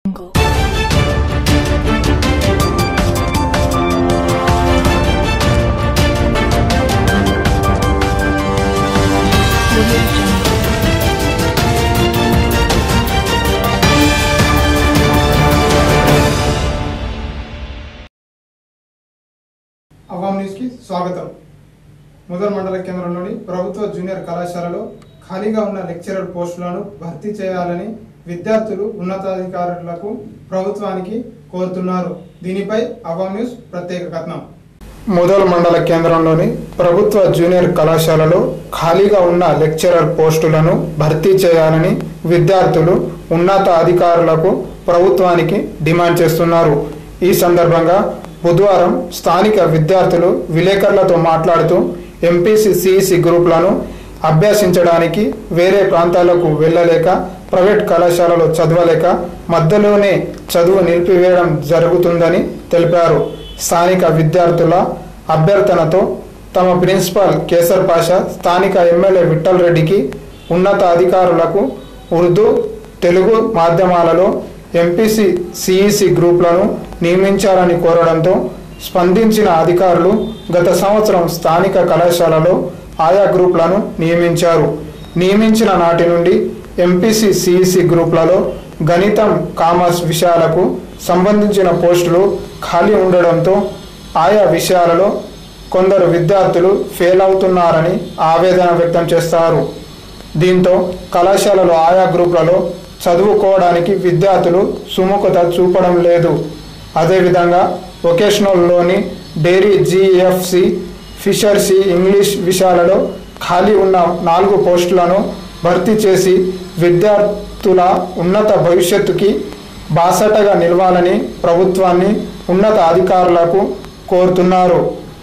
అవాం న్యూస్కి స్వాగతం ముదర్ మండల కేంద్రంలోని ప్రభుత్వ జూనియర్ కళాశాలలో ఖాళీగా ఉన్న లెక్చరర్ పోస్టులను భర్తీ చేయాలని విద్యార్థులు ఉన్నతాధికారులకు ప్రభుత్వానికి కోరుతున్నారు దీనిపై అవాం న్యూస్ ప్రత్యేక కథనం ముదల్ మండల కేంద్రంలోని ప్రభుత్వ జూనియర్ కళాశాలలో ఖాళీగా ఉన్న లెక్చరర్ పోస్టులను భర్తీ చేయాలని విద్యార్థులు ఉన్నత అధికారులకు ప్రభుత్వానికి డిమాండ్ చేస్తున్నారు ఈ సందర్భంగా బుధవారం స్థానిక విద్యార్థులు విలేకరులతో మాట్లాడుతూ ఎంపీసీ సిఈసి గ్రూపులను అభ్యసించడానికి వేరే ప్రాంతాలకు వెళ్ళలేక ప్రైవేట్ కళాశాలలో చదవలేక మధ్యలోనే చదువు నిలిపివేయడం జరుగుతుందని తెలిపారు స్థానిక విద్యార్థుల అభ్యర్థనతో తమ ప్రిన్సిపాల్ కేసర్ పాషా స్థానిక ఎమ్మెల్యే విఠల్ రెడ్డికి ఉన్నత అధికారులకు ఉర్దూ తెలుగు మాధ్యమాలలో ఎంపీసీ సిఈసి గ్రూపులను నియమించాలని కోరడంతో స్పందించిన అధికారులు గత సంవత్సరం స్థానిక కళాశాలలో ఆయా గ్రూపులను నియమించారు నియమించిన నాటి నుండి ఎంపీసీ సిఈసి గ్రూపులలో గణితం కామర్స్ విషయాలకు సంబంధించిన పోస్టులు ఖాళీ ఉండడంతో ఆయా విషయాలలో కొందరు విద్యార్థులు ఫెయిల్ అవుతున్నారని ఆవేదన వ్యక్తం చేస్తారు దీంతో కళాశాలలో ఆయా గ్రూపులలో చదువుకోవడానికి విద్యార్థులు సుముఖత చూపడం లేదు అదేవిధంగా వొకేషనల్లోని డైరీ జిఎఫ్సి ఫిషర్సీ ఇంగ్లీష్ విషయాలలో ఖాళీ ఉన్న నాలుగు పోస్టులను భర్తీ చేసి విద్యార్థుల ఉన్నత భవిష్యత్తుకి బాసటగా నిలవాలని ప్రభుత్వాన్ని ఉన్నత అధికారులకు కోరుతున్నారు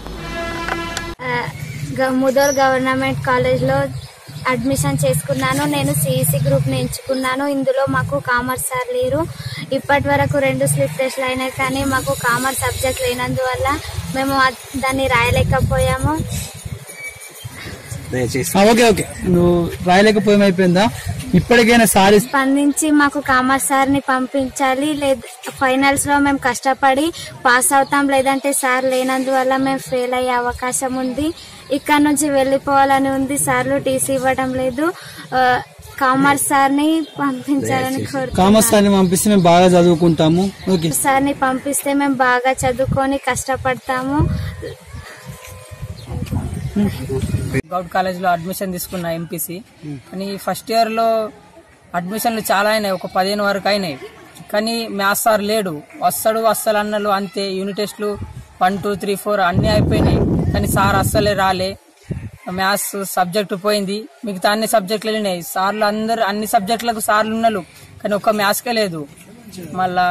ఆ, గ- ముదోల్ గవర్నమెంట్ కాలేజ్లో అడ్మిషన్ చేసుకున్నాను నేను సిఈసి గ్రూప్ని ఎంచుకున్నాను ఇందులో మాకు కామర్స్ సార్ లేరు ఇప్పటి వరకు రెండు స్లిప్ టెస్ట్లు అయినాయి కానీ మాకు కామర్స్ సబ్జెక్ట్ లేనందువల్ల మేము అ- దాన్ని రాయలేకపోయాము ఆ, ఓకే ఓకే నువ్వు రాయలేకపోయాం అయిపోయిందా ఇప్పటికైనా సారీ స్పందించి మాకు కామర్స్ సార్ని పంపించాలి లేదు ఫైనల్స్ లో మేము కష్టపడి పాస్ అవుతాం లేదంటే సార్ లేనందువల్ల మేము ఫెయిల్ అయ్యే అవకాశం ఉంది ఇక్కడ నుంచి వెళ్ళిపోవాలని ఉంది సార్లు టీసీ ఇవ్వడం లేదు ఆ, కామర్స్ సార్ని పంపించాలని కామర్స్ కోరుతున్నాను సార్ని పంపిస్తే మేము బాగా చదువుకుంటాము ఓకే సార్ని పంపిస్తే మేము బాగా చదువుకొని కష్టపడతాము గౌడ్ కాలేజ్లో అడ్మిషన్ తీసుకున్న ఎంపీసీ కానీ ఫస్ట్ ఇయర్లో అడ్మిషన్లు చాలా అయినాయి ఒక పదిహేను వరకు అయినాయి కానీ మ్యాథ్స్ సార్ లేడు వస్తాడు వస్తాడు అన్నలు అంతే యూనిట్ టెస్ట్లు వన్ టూ త్రీ ఫోర్ అన్నీ అయిపోయినాయి కానీ సార్ అస్సలే రాలే మ్యాథ్స్ సబ్జెక్టు పోయింది మిగతా అన్ని సబ్జెక్టులు వెళ్ళినాయి సార్లు అందరు అన్ని సబ్జెక్టులకు సార్లు ఉన్నారు కానీ ఒక్క మ్యాథ్స్కే లేదు మళ్ళా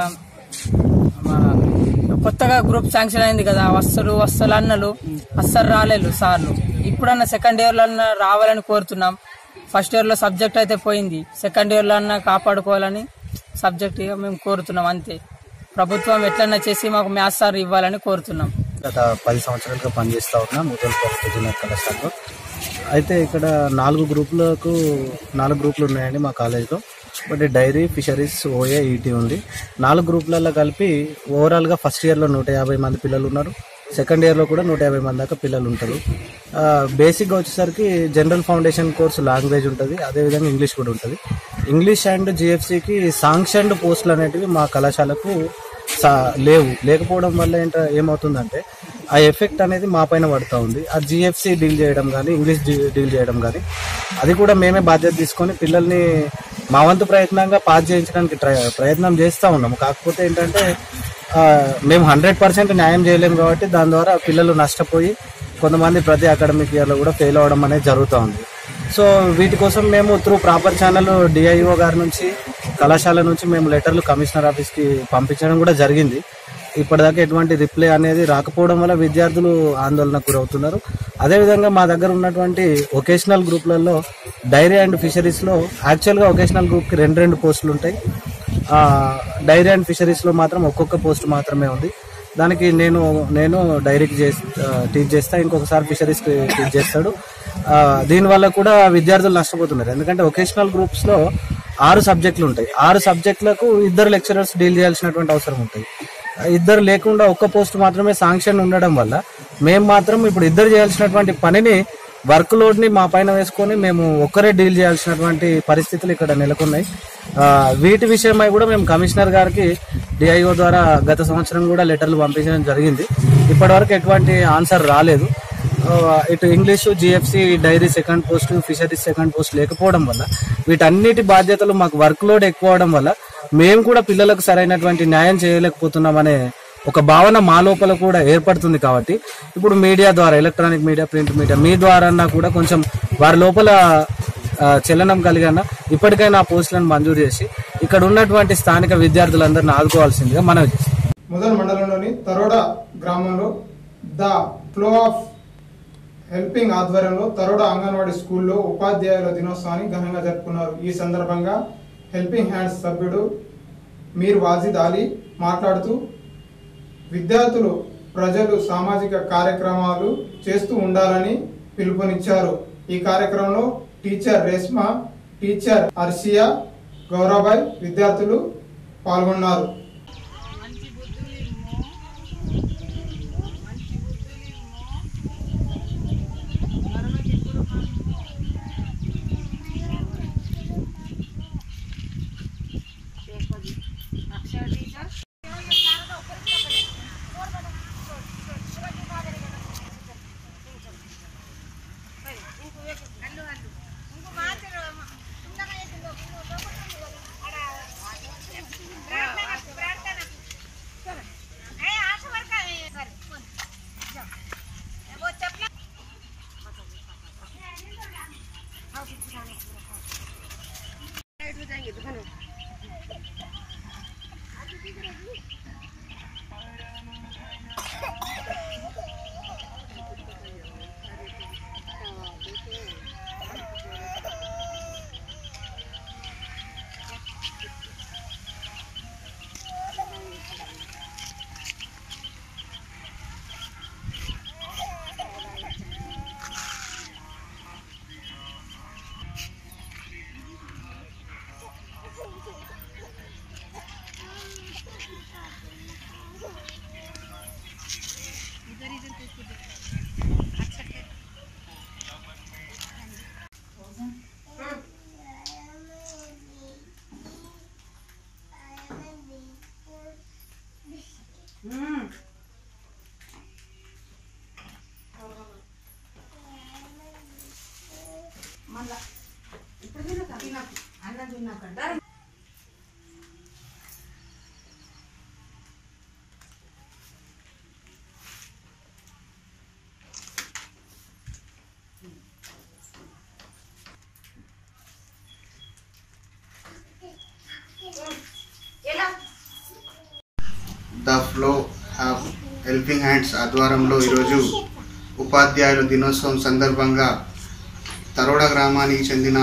మా కొత్తగా గ్రూప్ శాంక్షన్ అయింది కదా వస్తారు వస్తారు అన్నలు అస్సలు రాలేదు సార్లు ఇప్పుడన్నా సెకండ్ ఇయర్ లో అన్నా రావాలని కోరుతున్నాం ఫస్ట్ ఇయర్ లో సబ్జెక్ట్ అయితే పోయింది సెకండ్ ఇయర్ లో అన్నా కాపాడుకోవాలని సబ్జెక్ట్ ఇక మేము కోరుతున్నాం అంతే ప్రభుత్వం ఎట్లన్నా చేసి మాకు మ్యాథ్స్ సార్ ఇవ్వాలని కోరుతున్నాం గత పది సంవత్సరాలుగా పనిచేస్తా ఉన్నా ముదల్ ప్రభుత్వ జూనియర్ కళాశాలలో అయితే ఇక్కడ నాలుగు గ్రూపులకు నాలుగు గ్రూపులు ఉన్నాయండి మా కాలేజ్లో ఒకటి డైరీ ఫిషరీస్ ఓఏ ఈటీ ఉంది నాలుగు గ్రూపులలో కలిపి ఓవరాల్గా ఫస్ట్ ఇయర్లో నూట యాభై మంది పిల్లలు ఉన్నారు సెకండ్ ఇయర్లో కూడా నూట యాభై మంది దాకా పిల్లలు ఉంటారు ఆ, బేసిక్గా వచ్చేసరికి జనరల్ ఫౌండేషన్ కోర్సు లాంగ్వేజ్ ఉంటుంది అదేవిధంగా ఇంగ్లీష్ కూడా ఉంటుంది ఇంగ్లీష్ అండ్ జిఎఫ్సికి సాంక్షన్డ్ పోస్టులు అనేటివి మా కళాశాలకు సా- లేవు లేకపోవడం వల్ల ఏంట ఏమవుతుందంటే ఆ ఎఫెక్ట్ అనేది మా పైన పడుతూ ఉంది ఆ జిఎఫ్సి డీల్ చేయడం కానీ ఇంగ్లీష్ డీ- డీల్ చేయడం కానీ అది కూడా మేమే బాధ్యత తీసుకొని పిల్లల్ని మా వంతు ప్రయత్నంగా పాస్ చేయించడానికి ట్రై ప్రయత్నం చేస్తూ ఉన్నాము కాకపోతే ఏంటంటే ఆ, మేము హండ్రెడ్ పర్సెంట్ న్యాయం చేయలేము కాబట్టి దాని ద్వారా పిల్లలు నష్టపోయి కొంతమంది ప్రతి అకాడమిక్ ఇయర్లో కూడా ఫెయిల్ అవ్వడం అనేది జరుగుతూ ఉంది సో వీటి కోసం మేము త్రూ ప్రాపర్ ఛానల్ డిఐఓ గారి నుంచి కళాశాల నుంచి మేము లెటర్లు కమిషనర్ ఆఫీస్కి పంపించడం కూడా జరిగింది ఇప్పటిదాకా ఎటువంటి రిప్లై అనేది రాకపోవడం వల్ల విద్యార్థులు ఆందోళనకు గురవుతున్నారు అదేవిధంగా మా దగ్గర ఉన్నటువంటి వొకేషనల్ గ్రూప్లలో డైరీ అండ్ ఫిషరీస్లో యాక్చువల్గా వొకేషనల్ గ్రూప్కి రెండు రెండు పోస్టులు ఉంటాయి ఆ, డైరీ అండ్ ఫిషరీస్లో మాత్రం ఒక్కొక్క పోస్ట్ మాత్రమే ఉంది దానికి నేను నేను డైరీకి చేసి టీచ్ చేస్తా ఇంకొకసారి ఫిషరీస్కి టీచ్ చేస్తాడు ఆ, దీనివల్ల కూడా విద్యార్థులు నష్టపోతున్నారు ఎందుకంటే వొకేషనల్ గ్రూప్స్లో ఆరు సబ్జెక్టులు ఉంటాయి ఆరు సబ్జెక్టులకు ఇద్దరు లెక్చరర్స్ డీల్ చేయాల్సినటువంటి అవసరం ఉంటుంది ఇద్దరు లేకుండా ఒక్క పోస్ట్ మాత్రమే శాంక్షన్ ఉండడం వల్ల మేము మాత్రం ఇప్పుడు ఇద్దరు చేయాల్సినటువంటి పనిని వర్క్ లోడ్ ని మా పైన వేసుకొని మేము ఒక్కరే డీల్ చేయాల్సినటువంటి పరిస్థితులు ఇక్కడ నెలకొన్నాయి ఆ, వీటి విషయమై కూడా మేము కమిషనర్ గారికి డిఐఓ ద్వారా గత సంవత్సరం కూడా లెటర్లు పంపించడం జరిగింది ఇప్పటివరకు ఎటువంటి ఆన్సర్ రాలేదు ఆ, ఇటు English GFC dairy second post fisheries second post లేకపోవడం వల్ల వీటన్నిటి బాధ్యతలు మాకు వర్క్ లోడ్ ఎక్కువ అవడం వల్ల మేము కూడా పిల్లలకు సరైనటువంటి న్యాయం చేయలేకపోతున్నామనే ఒక భావన మా లోపల కూడా ఏర్పడుతుంది కాబట్టి ఇప్పుడు మీడియా ద్వారా ఎలక్ట్రానిక్ మీడియా ప్రింట్ మీడియా మీ ద్వారా కూడా కొంచెం వారి లోపల ఆ, చలనం కలిగిన ఇప్పటికైనా ఆ పోస్టులను మంజూరు చేసి ఇక్కడ ఉన్నటువంటి స్థానిక విద్యార్థులందరిని ఆదుకోవాల్సిందిగా మనవి చేస్తాం ముదల్ మండలంలోని తరోడా గ్రామంలో ద ఫ్లో ఆఫ్ హెల్పింగ్ ఆధ్వర్యంలో తరోడా అంగన్వాడీ స్కూల్లో ఉపాధ్యాయుల దినోత్సవాన్ని ఘనంగా జరుపుకున్నారు ఈ సందర్భంగా హెల్పింగ్ హ్యాండ్స్ సభ్యుడు మీర్ వాజిద్ అలీ మాట్లాడుతూ విద్యార్థులు ప్రజలు సామాజిక కార్యక్రమాలు చేస్తూ ఉండాలని పిలుపునిచ్చారు ఈ కార్యక్రమంలో టీచర్ రేష్మా టీచర్ అర్షియా గౌరబాయ్ విద్యార్థులు పాల్గొన్నారు the flow of helping hands ఆధ్వర్యంలో ఈరోజు ఉపాధ్యాయుల దినోత్సవం సందర్భంగా తరోడ గ్రామానికి చెందిన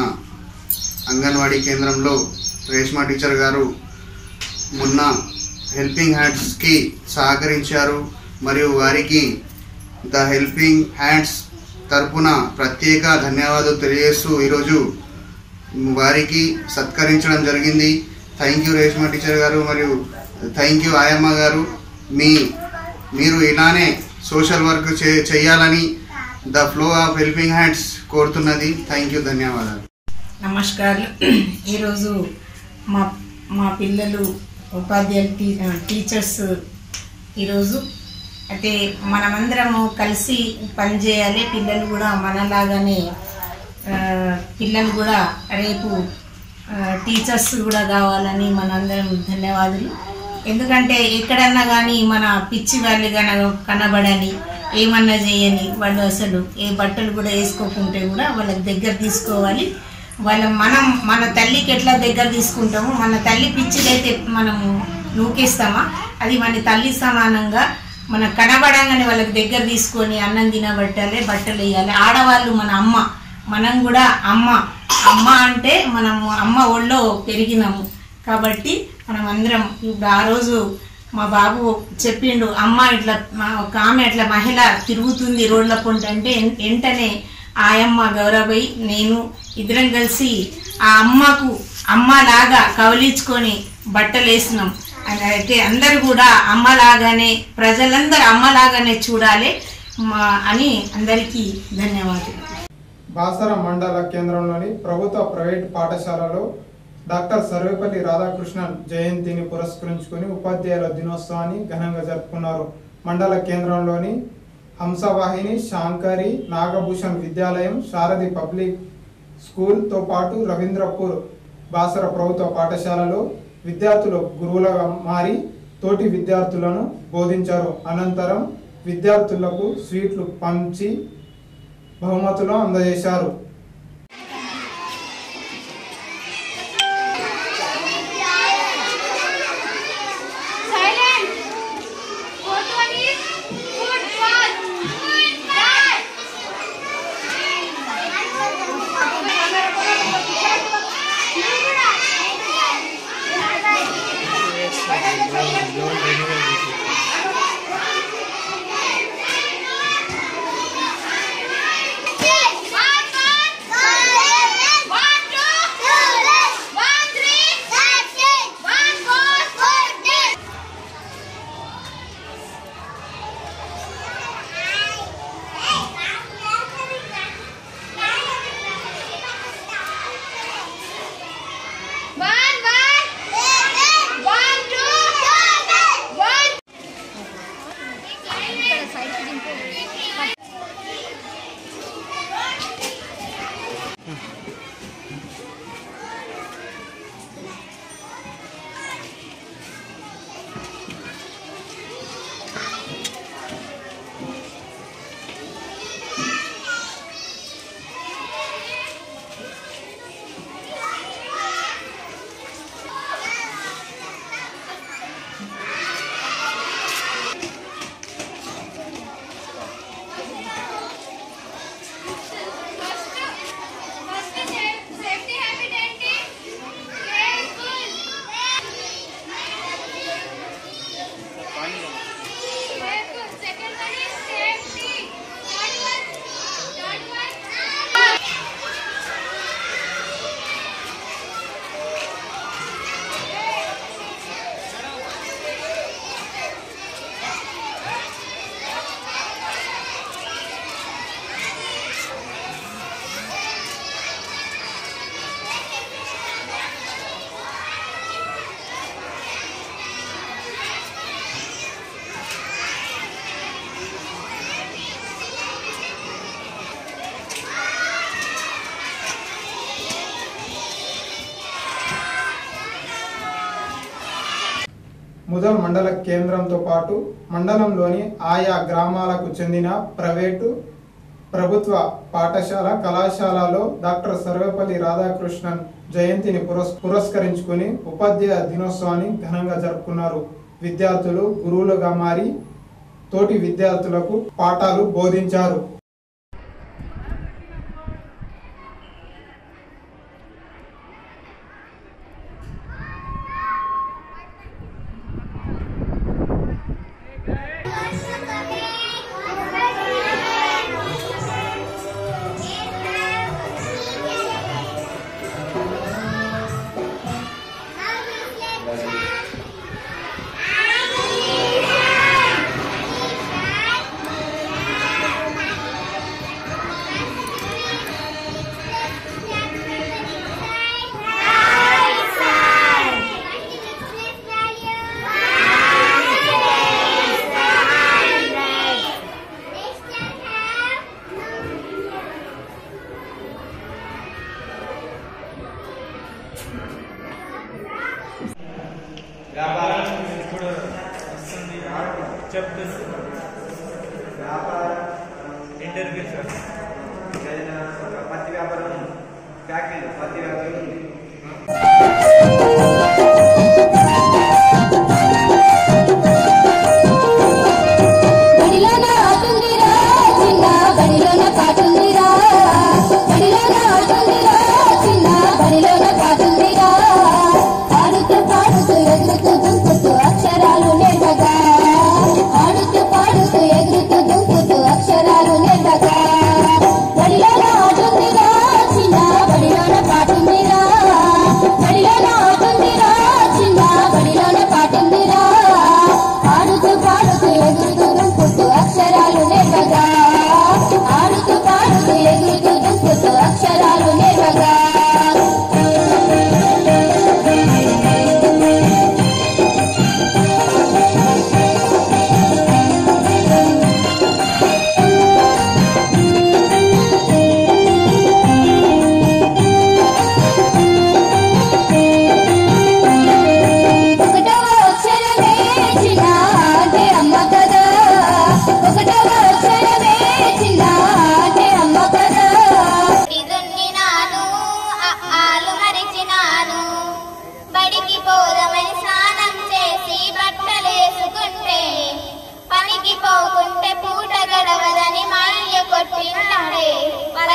అంగన్వాడీ కేంద్రంలో రేష్మా టీచర్ గారు మొన్న హెల్పింగ్ హ్యాండ్స్కి సహకరించారు మరియు వారికి ద హెల్పింగ్ హ్యాండ్స్ తరపున ప్రత్యేక ధన్యవాదాలు తెలియజేస్తూ ఈరోజు వారికి సత్కరించడం జరిగింది థ్యాంక్ యూ రేష్మా టీచర్ గారు మరియు థ్యాంక్ యూ ఆయమ్మ గారు మీ మీరు ఇలానే సోషల్ వర్క్ చే చేయాలని the flow of helping hands కోరుతున్నది థ్యాంక్ యూ ధన్యవాదాలు నమస్కారాలు ఈరోజు మా మా పిల్లలు ఉపాధ్యాయులు టీ టీచర్స్ ఈరోజు అయితే మనమందరము కలిసి పనిచేయాలి పిల్లలు కూడా మనలాగానే ఆ, పిల్లలు కూడా రేపు ఆ, టీచర్స్ కూడా కావాలని మనందరం ధన్యవాదాలు ఎందుకంటే ఎక్కడన్నా కానీ మన పిచ్చి వాళ్ళు కన కనబడని ఏమన్నా చేయని వాళ్ళు అసలు ఏ బట్టలు కూడా వేసుకోకుంటే కూడా వాళ్ళకి దగ్గర తీసుకోవాలి వాళ్ళ మనం మన తల్లికి ఎట్లా దగ్గర తీసుకుంటామో మన తల్లి పిచ్చిదైతే మనము నూకేస్తామా అది మన తల్లి సమానంగా మన కనబడంగానే వాళ్ళకి దగ్గర తీసుకొని అన్నం తినబట్టాలి బట్టలు వేయాలి ఆడవాళ్ళు మన అమ్మ మనం కూడా అమ్మ అమ్మ అంటే మనము అమ్మ ఒళ్ళో పెరిగినాము కాబట్టి మనం అందరం ఇప్పుడు ఆ రోజు మా బాబు చెప్పిండు అమ్మ ఇట్లా మా- ఒక ఆమె ఇట్లా మహిళ తిరుగుతుంది రోడ్ల పొంట అంటే ఎన్- వెంటనే ఆయమ్మ గౌరవై నేను ఇద్దరం కలిసి ఆ అమ్మకు అమ్మలాగా కవలించుకొని బట్టలు వేసినాం అని అయితే అందరూ కూడా అమ్మలాగానే ప్రజలందరూ అమ్మలాగానే చూడాలి మా అని అందరికీ ధన్యవాదాలు బాసర మండల కేంద్రంలోని ప్రభుత్వ ప్రైవేట్ పాఠశాలలో డాక్టర్ సర్వేపల్లి రాధాకృష్ణన్ జయంతిని పురస్కరించుకొని ఉపాధ్యాయుల దినోత్సవాన్ని ఘనంగా జరుపుకున్నారు మండల కేంద్రంలోని హంసవాహిని శాంకరి నాగభూషణ్ విద్యాలయం శారది పబ్లిక్ స్కూల్తో పాటు రవీంద్రపూర్ బాసర ప్రభుత్వ పాఠశాలలో విద్యార్థులు గురువులుగా మారి తోటి విద్యార్థులను బోధించారు అనంతరం విద్యార్థులకు స్వీట్లు పంచి బహుమతులు అందజేశారు ముదల్ మండల కేంద్రంతో పాటు మండలంలోని ఆయా గ్రామాలకు చెందిన ప్రైవేటు ప్రభుత్వ పాఠశాల కళాశాలలో డాక్టర్ సర్వేపల్లి రాధాకృష్ణన్ జయంతిని పురస్ పురస్కరించుకుని ఉపాధ్యాయ దినోత్సవాన్ని ఘనంగా జరుపుకున్నారు విద్యార్థులు గురువులుగా మారి తోటి విద్యార్థులకు పాఠాలు బోధించారు బడిలోన ఆటుందిరా చిన్న బడిలోన పాటుందిరా బడిలోన ఆటుందిరా చిన్న బడిలోన పాటుందిరా ఆడుతూ పాడుతూ ఎగురుతూ దుంకుతూ అక్షరాలు నేర్పగా ఆడుతూ పాడుతూ ఎగురుతూ దుంకుతూ అక్షరాలు నేర్పగా బడిలోన ఆటుందిరా చిన్న బడిలోన పాటుందిరా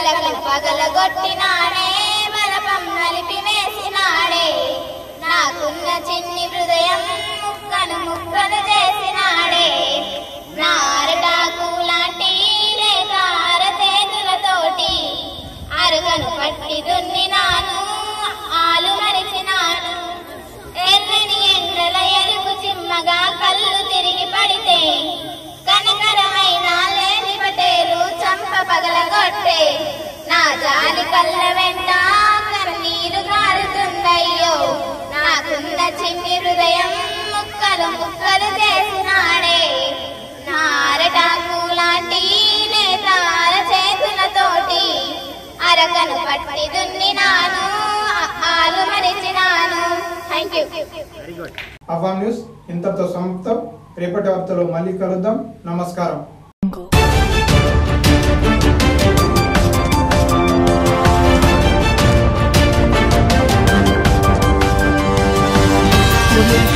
పలకలు పగలగొట్టినాడే బలపం నలిపి వేసినాడే నాకున్న చిన్ని హృదయం ముక్కలు ముక్కలు చేసినాడే నా అరటాకు లాంటి లేతార చేతులతోటి అరుగను పట్టి దున్నినాను ఆలు మరిచినాను ఎర్రని ఎండల ఎరుపు చిమ్మగా కళ్ళు తిరిగి పడితే కనకరమైన లేని పటేలు చంప పగలగొట్టే నా జాలి కళ్ళ వెంట కన్నీరు కారుతుందయ్యో నాకున్న చిన్ని హృదయం ముక్కలు ముక్కలు చేసినాడే నా అరటాకు లాంటి నేతార చేతులతోటి అరకను పట్టి దున్నినాను ఆలు మరిచినాను థ్యాంక్ యూ అవాం న్యూస్ ఇంతటితో సమాప్తం రేపటి వార్తలో మళ్ళీ కలుద్దాం నమస్కారం Thank you.